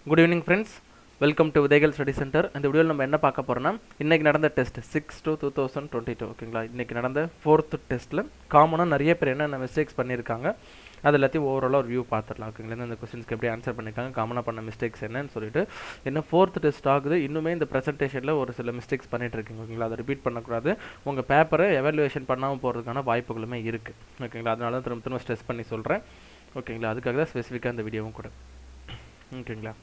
good evening friends welcome to Udayakal study centre இந்த வீடியோவில் நம்ம என்ன பார்க்க போகிறோம்னா இன்றைக்கி நடந்த test six two two thousand twenty two ஓகேங்களா இன்றைக்கி நடந்த ஃபோர்த்து டெஸ்ட்டில் காமனாக நிறைய பேர் என்னென்ன மிஸ்டேக்ஸ் பண்ணியிருக்காங்க அது எல்லாத்தையும் ஓவராலாக ஒரு வியூ பார்த்துடலாம் ஓகேங்களா இந்த கொஸ்டின்ஸ்க்கு எப்படி ஆன்சர் பண்ணியிருக்காங்க காமனாக பண்ண மிஸ்டேக்ஸ் என்னன்னு சொல்லிட்டு இன்னும் ஃபோர்த் டெஸ்ட் ஆகுது இன்னுமே இந்த ப்ரெசன்டேஷனில் ஒரு சில மிஸ்டேக்ஸ் பண்ணிட்டு இருக்கீங்க ஓகேங்களா அதை ரிப்பீட் பண்ணக்கூடாது உங்கள் பேப்பரை எவாலுவேஷன் பண்ணாமல் போகிறதுக்கான வாய்ப்புகளுமே இருக்குது ஓகேங்களா அதனால தான் திரும்ப திரும்ப ஸ்ட்ரெஸ் பண்ணி சொல்கிறேன் ஓகேங்களா அதுக்காக தான் ஸ்பெசிஃபிக்காக இந்த வீடியோவும் கூட ஓகேங்களா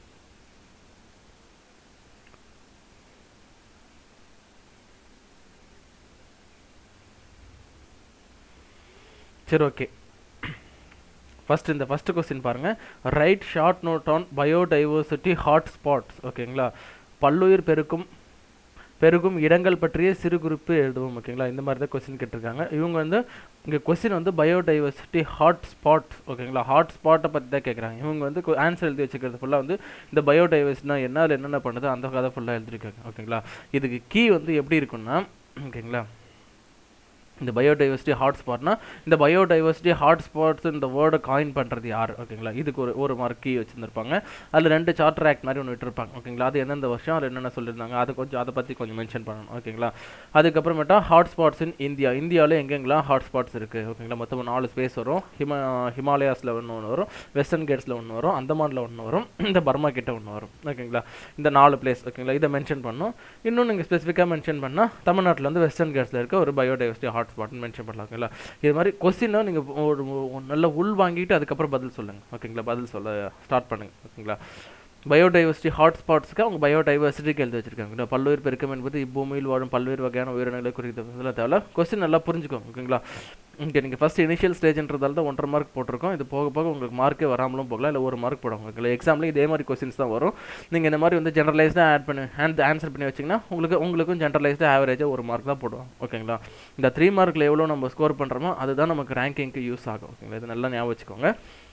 சரி ஓகே ஃபர்ஸ்ட் இந்த ஃபர்ஸ்ட் கொஸ்டின் பாருங்க right short note on biodiversity hot spots ஓகேங்களா பல்லுயிர் பெருக்கும் பெருகும் இடங்கள் பற்றிய சிறு குறிப்பு எழுதுவோம் ஓகேங்களா இந்த மாதிரி தான் கொஸ்டின் கேட்டிருக்காங்க இவங்க வந்து இங்கே கொஸ்டின் வந்து பயோடைவர்சிட்டி ஹாட் ஸ்பாட்ஸ் ஓகேங்களா ஹாட் ஸ்பாட்டை பற்றி தான் கேட்குறாங்க இவங்க வந்து ஆன்சர் எழுதி வச்சுக்கிறது ஃபுல்லாக வந்து இந்த பயோடைவர்சிட்டினா என்ன அதில் என்னென்ன பண்ணுது அந்த கதை ஃபுல்லாக எழுதிருக்காங்க ஓகேங்களா இதுக்கு கீ வந்து எப்படி இருக்குன்னா ஓகேங்களா இந்த பயோடைவர்சிட்டி ஹாட்ஸ்பாட்னா இந்த பயோடைவர்சிட்டி ஹாட்ஸ்பாட்ஸ் இந்த வேர்டை காயின் பண்ணுறது யார் ஓகேங்களா இதுக்கு ஒரு ஒரு மார்க் கீ வச்சுருந்துருப்பாங்க அதில் ரெண்டு சார்ட்டர் ஆக்ட் மாதிரி ஒன்று விட்டுருப்பாங்க ஓகேங்களா அது எந்தெந்த வருஷம் அதில் என்னென்ன சொல்லியிருந்தாங்க அது கொஞ்சம் அதை பற்றி கொஞ்சம் மென்ஷன் பண்ணணும் ஓகேங்களா அதுக்கப்புறமேட்டா ஹாட்ஸ்பாட்ஸ் இன் இந்தியா இந்தியாவில் எங்கெங்கெல்லாம் ஹாட்ஸ்பாட்ஸ் இருக்குது ஓகேங்களா மொத்தம் நாலு ஸ்பேஸ் வரும் ஹிமா ஹிமாலயாஸில் ஒன்று ஒன்று வரும் வெஸ்டர்ன் கேட்ஸில் ஒன்று வரும் அந்தமானில் ஒன்று வரும் இந்த பர்மா கிட்ட ஒன்று வரும் ஓகேங்களா இந்த நாலு பிளேஸ் ஓகேங்களா இதை மென்ஷன் பண்ணணும் இன்னும் நீங்கள் ஸ்பெசிஃபிக்காக மென்ஷன் பண்ணால் தமிழ்நாட்டில் வந்து வெஸ்டர்ன் கேட்ஸில் இருக்க ஒரு பயோடைவர்சிட்டி ஹாட் ஸ்பாட்னு மென்ஷன் பண்ணலாம் ஓகேங்களா இது மாதிரி கொஸ்டினை நீங்கள் ஒரு ஒரு நல்ல உள் வாங்கிட்டு அதுக்கப்புறம் பதில் சொல்லுங்கள் ஓகேங்களா பதில் சொல்ல ஸ்டார்ட் பண்ணுங்கள் ஓகேங்களா பயோடைவர்சிட்டி ஹாட்ஸ்பாட்ஸ்க்கு அவங்க பயோடைவர்சிட்டிக்கு எழுதி வச்சிருக்காங்க பல்வேறு பெருக்கம் என்பது இப்பூமியில் வாழும் பல்வேறு வகையான உயிரினங்களை குறித்த இதெல்லாம் தேவை கொஸ்டின் நல்லா புரிஞ்சுக்கோங்க ஓகேங்களா இங்கே நீங்கள் ஃபஸ்ட் இனிஷியல் ஸ்டேஜ்ன்றதால தான் ஒன்றரை மார்க் போட்டிருக்கோம் இது போக போக உங்களுக்கு மார்க்கே வராமலும் போகலாம் இல்லை ஒரு மார்க் போடுவாங்க ஓகேங்களா எக்ஸாம்லேயும் இதே மாதிரி கொஸ்டின்ஸ் தான் வரும் நீங்கள் இந்த மாதிரி வந்து ஜென்ரலைஸ்டாக ஆட் பண்ணி ஆன் ஆன்சர் பண்ணி வச்சிங்கன்னா உங்களுக்கு உங்களுக்கும் ஜென்ரலைஸ்டாக ஆவரேஜாக ஒரு மார்க் தான் போடுவோம் ஓகேங்களா இந்த த்ரீ மார்க்கில் எவ்வளோ நம்ம ஸ்கோர் பண்ணுறோமோ அதுதான் நமக்கு ரேங்கிங்க்கு யூஸ் ஆகும் ஓகேங்களா இது நல்லா ஞாபகம் வச்சுக்கோங்க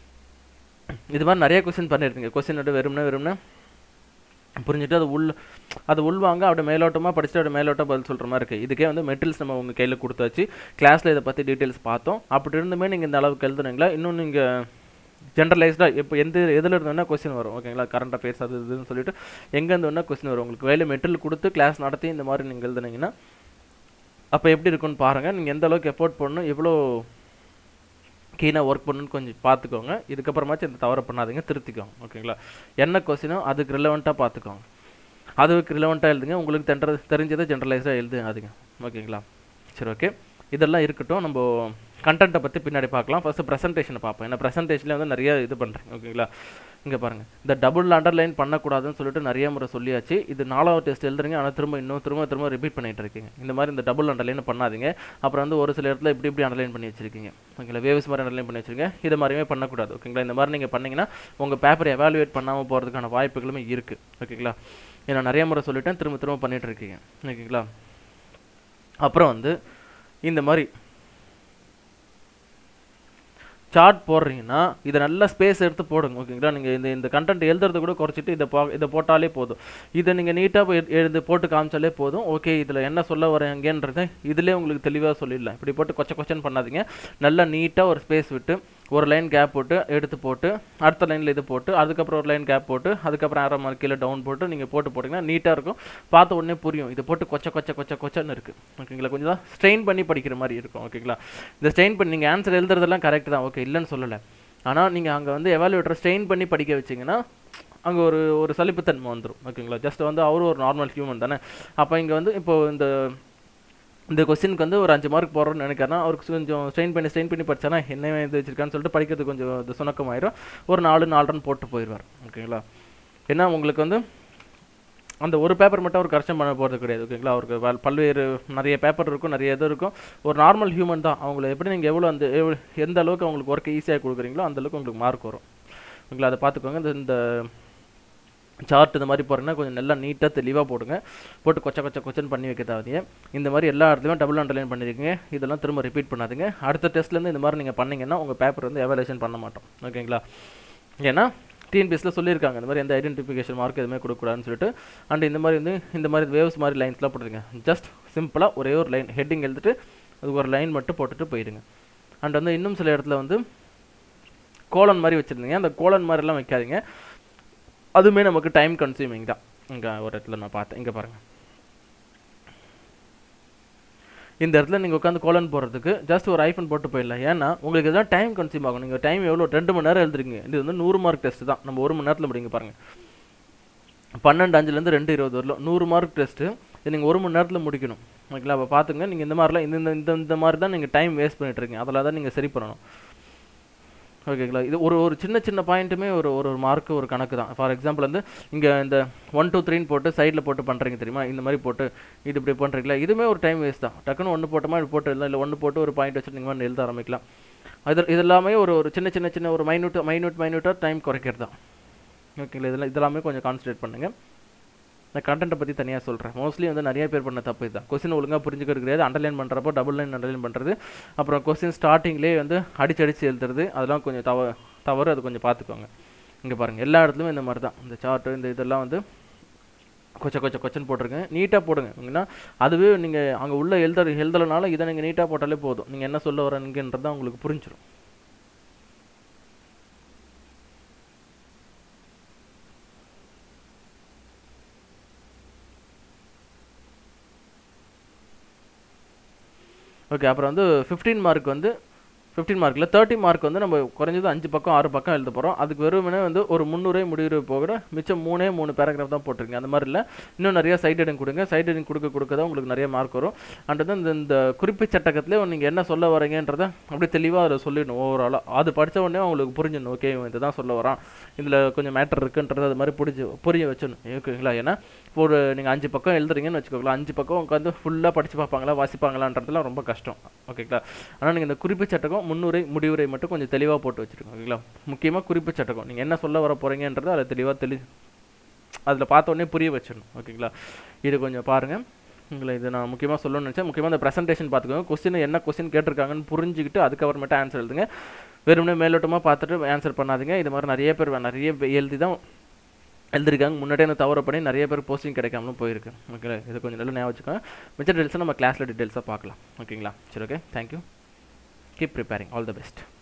இது மாதிரி நிறைய கொஸ்டின் பண்ணியிருக்கீங்க கொஸ்டின் வந்து வெறும்னே வெறும்னே புரிஞ்சுட்டு அது உள் அது உள்வாங்க அப்படியே மேலோட்டமாக படிச்சுட்டு அப்படியே மேலோட்டம் பதில் சொல்கிற மாதிரி இருக்குது இதுக்கே வந்து மெட்டீரியல்ஸ் நம்ம உங்கள் கையில் கொடுத்தாச்சு கிளாஸில் இதை பற்றி டீட்டெயில்ஸ் பார்த்தோம் அப்படி இருந்துமே நீங்கள் இந்த அளவுக்கு எழுதுனீங்களா இன்னும் நீங்கள் ஜென்ரலைஸ்டாக இப்போ எந்த எதில் இருந்தோன்னா கொஸ்டின் வரும் ஓகேங்களா கரண்ட் அஃபேர்ஸ் அது இதுன்னு சொல்லிட்டு எங்கேருந்து வேணால் கொஸ்டின் வரும் உங்களுக்கு வேலை மெட்டீரியல் கொடுத்து கிளாஸ் நடத்தி இந்த மாதிரி நீங்கள் எழுதுனீங்கன்னா அப்போ எப்படி இருக்குன்னு பாருங்கள் நீங்கள் எந்த அளவுக்கு எஃபோர்ட் பண்ணணும் எவ்வளோ கீனாக ஒர்க் பண்ணணும்னு கொஞ்சம் பார்த்துக்கோங்க இதுக்கப்புறமாச்சும் இந்த தவறை பண்ணாதீங்க திருத்திக்கோங்க ஓகேங்களா என்ன கொஸ்டினோ அதுக்கு ரிலவெண்ட்டாக பார்த்துக்கோங்க அதுக்கு ரிலவெண்ட்டாக எழுதுங்க உங்களுக்கு தென்ற தெரிஞ்சதை ஜென்ரலைஸாக எழுதுங்க ஓகேங்களா சரி ஓகே இதெல்லாம் இருக்கட்டும் நம்ம கண்டென்ட்டை பற்றி பின்னாடி பார்க்கலாம் ஃபஸ்ட்டு ப்ரெசன்டேஷனை பார்ப்போம் ஏன்னா ப்ரெசன்டேஷனில் வந்து நிறைய இது பண்ணுறேன் ஓகேங்களா இங்கே பாருங்கள் இந்த டபுள் அண்டர்லைன் பண்ணக்கூடாதுன்னு சொல்லிட்டு நிறைய முறை சொல்லியாச்சு இது நாலாவது டெஸ்ட் எழுதுறீங்க ஆனால் திரும்ப இன்னும் திரும்ப திரும்ப ரிப்பீட் பண்ணிட்டு இருக்கீங்க இந்த மாதிரி இந்த டபுள் அண்டர்லைன் பண்ணாதீங்க அப்புறம் வந்து ஒரு சில இடத்துல இப்படி இப்படி அண்டர்லைன் பண்ணி வச்சிருக்கீங்க ஓகேங்களா வேவ்ஸ் மாதிரி அண்டர்லைன் பண்ணி வச்சிருக்கீங்க இது மாதிரியுமே பண்ணக்கூடாது ஓகேங்களா இந்த மாதிரி நீங்கள் பண்ணீங்கன்னா உங்கள் பேப்பரை எவாலுவேட் பண்ணாமல் போகிறதுக்கான வாய்ப்புகளுமே இருக்குது ஓகேங்களா ஏன்னா நிறைய முறை சொல்லிட்டேன் திரும்ப திரும்ப பண்ணிட்டு இருக்கீங்க ஓகேங்களா அப்புறம் வந்து இந்த மாதிரி சார்ட் போடுறீங்கன்னா இதை நல்லா ஸ்பேஸ் எடுத்து போடுங்க ஓகேங்களா நீங்கள் இந்த இந்த கண்டென்ட் எழுதுறது கூட குறைச்சிட்டு இதை பா இதை போட்டாலே போதும் இதை நீங்கள் நீட்டாக எழுந்து போட்டு காமிச்சாலே போதும் ஓகே இதில் என்ன சொல்ல வரேங்கன்றதை இதிலே உங்களுக்கு தெளிவாக சொல்லிடலாம் இப்படி போட்டு கொச்ச கொச்சன் பண்ணாதீங்க நல்லா நீட்டாக ஒரு ஸ்பேஸ் விட்டு ஒரு லைன் கேப் போட்டு எடுத்து போட்டு அடுத்த லைனில் இது போட்டு அதுக்கப்புறம் ஒரு லைன் கேப் போட்டு அதுக்கப்புறம் ஆரோ மார்க் கீழே டவுன் போட்டு நீங்கள் போட்டு போட்டிங்கன்னா நீட்டாக இருக்கும் பார்த்த உடனே புரியும் இது போட்டு கொச்ச கொச்ச கொச்ச கொச்சன்னு இருக்குது ஓகேங்களா கொஞ்சம் தான் ஸ்ட்ரெயின் பண்ணி படிக்கிற மாதிரி இருக்கும் ஓகேங்களா இந்த ஸ்ட்ரெயின் பண்ணி நீங்கள் ஆன்சர் எழுதுறதெல்லாம் கரெக்ட் தான் ஓகே இல்லைன்னு சொல்லலை ஆனால் நீங்கள் அங்கே வந்து எவாலுவேட்டர் ஸ்ட்ரெயின் பண்ணி படிக்க வச்சிங்கன்னா அங்கே ஒரு ஒரு சலிப்புத்தன்மை வந்துடும் ஓகேங்களா ஜஸ்ட் வந்து அவரும் ஒரு நார்மல் ஹியூமன் தானே அப்போ இங்கே வந்து இப்போது இந்த இந்த கொஸ்டினுக்கு வந்து ஒரு அஞ்சு மார்க் போடுறோன்னு நினைக்கிறேன்னா அவருக்கு கொஞ்சம் ஸ்ட்ரெயின் பண்ணி ஸ்ட்ரெயின் பண்ணி படிச்சானா என்ன இது வச்சிருக்கான்னு சொல்லிட்டு படிக்கிறது கொஞ்சம் இது சுணக்கமாயிரும் ஒரு நாலு நாலு ரன் போட்டு போயிடுவார் ஓகேங்களா ஏன்னா உங்களுக்கு வந்து அந்த ஒரு பேப்பர் மட்டும் அவர் கரெக்ஷன் பண்ண போகிறது கிடையாது ஓகேங்களா அவருக்கு பல்வேறு நிறைய பேப்பர் இருக்கும் நிறைய இது இருக்கும் ஒரு நார்மல் ஹியூமன் தான் அவங்கள எப்படி நீங்கள் எவ்வளோ அந்த எந்த அளவுக்கு அவங்களுக்கு ஒர்க் ஈஸியாக கொடுக்குறீங்களோ அந்த அளவுக்கு உங்களுக்கு மார்க் வரும் ஓகேங்களா அதை பார்த்துக்கோங்க இந்த இந்த சார்ட் இந்த மாதிரி போகிறீங்கன்னா கொஞ்சம் நல்லா நீட்டாக தெளிவாக போடுங்க போட்டு கொச்ச கொச்ச கொச்சன் பண்ணி வைக்க தேவையே இந்த மாதிரி எல்லா இடத்துலையும் டபுள் அண்டர்லைன் பண்ணியிருக்கீங்க இதெல்லாம் திரும்ப ரிப்பீட் பண்ணாதீங்க அடுத்த டெஸ்ட்லேருந்து இந்த மாதிரி நீங்கள் பண்ணிங்கன்னா உங்கள் பேப்பர் வந்து எவாலுவேஷன் பண்ண மாட்டோம் ஓகேங்களா ஏன்னா டிஎன்பிஎஸ்சில் சொல்லியிருக்காங்க இந்த மாதிரி எந்த ஐடென்டிஃபிகேஷன் மார்க் எதுவுமே கொடுக்கூடாதுன்னு சொல்லிட்டு அண்ட் இந்த மாதிரி வந்து இந்த மாதிரி வேவ்ஸ் மாதிரி லைன்ஸ்லாம் போட்டுருங்க ஜஸ்ட் சிம்பிளாக ஒரே ஒரு லைன் ஹெட்டிங் எழுதிட்டு அதுக்கு ஒரு லைன் மட்டும் போட்டுட்டு போயிடுங்க அண்ட் வந்து இன்னும் சில இடத்துல வந்து கோலன் மாதிரி வச்சுருந்தீங்க அந்த கோலன் மாதிரிலாம் வைக்காதீங்க அதுவுமே நமக்கு டைம் கன்சியூமிங் தான் இங்கே ஒரு இடத்துல நான் பார்த்தேன் இங்கே பாருங்கள் இந்த இடத்துல நீங்கள் உட்காந்து கோலன் போடுறதுக்கு ஜஸ்ட் ஒரு ஐஃபோன் போட்டு போயிடலாம் ஏன்னா உங்களுக்கு இதெல்லாம் டைம் கன்சியூம் ஆகும் நீங்கள் டைம் எவ்வளோ ரெண்டு மணி நேரம் எழுதுறீங்க இது வந்து நூறு மார்க் டெஸ்ட் தான் நம்ம ஒரு மணி நேரத்தில் முடிங்க பாருங்கள் பன்னெண்டு அஞ்சுலேருந்து ரெண்டு இருபது வரலாம் நூறு மார்க் டெஸ்ட்டு இது நீங்கள் ஒரு மணி நேரத்தில் முடிக்கணும் ஓகேங்களா அப்போ பார்த்துங்க நீங்கள் இந்த மாதிரிலாம் இந்த இந்த- இந்த இந்த மாதிரி தான் நீங்கள் டைம் வேஸ்ட் பண்ணிட்டு இருக்கீங்க அதில் தான் நீங்கள் சரி பண்ணணும் ஓகேங்களா இது ஒரு ஒரு சின்ன சின்ன பாயிண்ட்டுமே ஒரு ஒரு ஒரு மார்க்கு ஒரு கணக்கு தான் ஃபார் எக்ஸாம்பிள் வந்து இங்கே இந்த ஒன் டூ த்ரீன்னு போட்டு சைடில் போட்டு பண்ணுறீங்க தெரியுமா இந்த மாதிரி போட்டு இது இப்படி பண்ணுறீங்களா இதுவுமே ஒரு டைம் வேஸ்ட் தான் டக்குன்னு ஒன்று போட்டோமா இப்படி போட்டு எழுதலாம் இல்லை ஒன்று போட்டு ஒரு பாயிண்ட் வச்சுட்டு நீங்கள் எழுத ஆரம்பிக்கலாம் அது இது எல்லாமே ஒரு ஒரு சின்ன சின்ன சின்ன ஒரு மைனூட் மைனூட் மைனூட்டாக டைம் குறைக்கிறது தான் ஓகேங்களா இதெல்லாம் இதெல்லாமே கொஞ்சம் கான்சன்ட்ரேட் பண்ணுங்கள் நான் கண்டென்ட்டை பற்றி தனியாக சொல்கிறேன் மோஸ்ட்லி வந்து நிறைய பேர் பண்ண தப்பு இதுதான் கொஸ்டின் ஒழுங்காக புரிஞ்சுக்கிறது கிடையாது அண்டர்லைன் பண்ணுறப்போ டபுள் லைன் அண்டர்லைன் பண்ணுறது அப்புறம் கொஸ்டின் ஸ்டார்டிங்லேயே வந்து அடிச்சு அடிச்சு எழுதுறது அதெல்லாம் கொஞ்சம் தவ தவறு அது கொஞ்சம் பார்த்துக்கோங்க இங்கே பாருங்கள் எல்லா இடத்துலையும் இந்த மாதிரி தான் இந்த சார்ட்டு இந்த இதெல்லாம் வந்து கொச்ச கொச்ச கொச்சன் போட்டிருக்கேன் நீட்டாக போடுங்க ஏன்னா அதுவே நீங்கள் அங்கே உள்ள எழுத எழுதலைனால இதை நீங்கள் நீட்டாக போட்டாலே போதும் நீங்கள் என்ன சொல்ல வரீங்கன்றதை உங்களுக்கு புரிஞ்சிடும் ஓகே அப்புறம் வந்து ஃபிஃப்டீன் மார்க் வந்து ஃபிஃப்டீன் மார்க்கில் தேர்ட்டி மார்க் வந்து நம்ம குறைஞ்சது அஞ்சு பக்கம் ஆறு பக்கம் எழுத போகிறோம் அதுக்கு வெறுமனே வந்து ஒரு முந்நூறே முடிவு போகிற மிச்சம் மூணே மூணு பேராகிராஃப் தான் போட்டிருக்கீங்க அந்த மாதிரி இல்லை இன்னும் நிறைய சைட் ஹெடிங் கொடுங்க சைட் ஹெடிங் கொடுக்க கொடுக்க தான் உங்களுக்கு நிறைய மார்க் வரும் அண்ட் வந்து இந்த இந்த குறிப்பு சட்டகத்திலே நீங்கள் என்ன சொல்ல வரீங்கன்றதை அப்படியே தெளிவாக அதை சொல்லிடணும் ஓவராலாக அது படித்த உடனே உங்களுக்கு புரிஞ்சிடணும் ஓகே இவன் இதை தான் சொல்ல வரான் இதில் கொஞ்சம் மேட்டர் இருக்குன்றது அது மாதிரி புரிஞ்சு புரிய வச்சிடணும் ஓகேங்களா ஏன்னா இப்போ ஒரு நீங்கள் அஞ்சு பக்கம் எழுதுறீங்கன்னு வச்சுக்கோங்களேன் அஞ்சு பக்கம் உட்காந்து ஃபுல்லாக படிச்சு பார்ப்பாங்களா வாசிப்பாங்களான்றதுலாம் ரொம்ப கஷ்டம் ஓகேங்களா ஆனால் நீங்கள் இந்த குறிப்பு சட்டகம் முன்னுரை முடிவுரை மட்டும் கொஞ்சம் தெளிவாக போட்டு வச்சுருக்கோம் ஓகேங்களா முக்கியமாக குறிப்பு சட்டகம் நீங்கள் என்ன சொல்ல வர போகிறீங்கன்றதை அதில் தெளிவாக தெளி அதில் பார்த்த உடனே புரிய வச்சிடணும் ஓகேங்களா இது கொஞ்சம் பாருங்கள் உங்களை இது நான் முக்கியமாக சொல்லணும்னு நினச்சேன் முக்கியமாக இந்த ப்ரெசன்டேஷன் பார்த்துக்கோங்க கொஸ்டின் என்ன கொஸ்டின் கேட்டிருக்காங்கன்னு புரிஞ்சுக்கிட்டு அதுக்கப்புறமேட்டு ஆன்சர் எழுதுங்க வெறுமனே மேலோட்டமாக பார்த்துட்டு ஆன்சர் பண்ணாதீங்க இது மாதிரி நிறைய பேர் நிறைய பே- எழுதி தான் எழுதிருக்காங்க முன்னாடியே அந்த தவறு பண்ணி நிறைய பேர் போஸ்டிங் கிடைக்காமலும் போயிருக்கு ஓகே இது கொஞ்சம் நல்லா ஞாபகம் வச்சுக்கோங்க மிச்ச டீட்டெயில்ஸை நம்ம கிளாஸில் டீட்டெயில்ஸாக பார்க்கலாம் ஓகேங்களா சரி okay thank you keep preparing all the best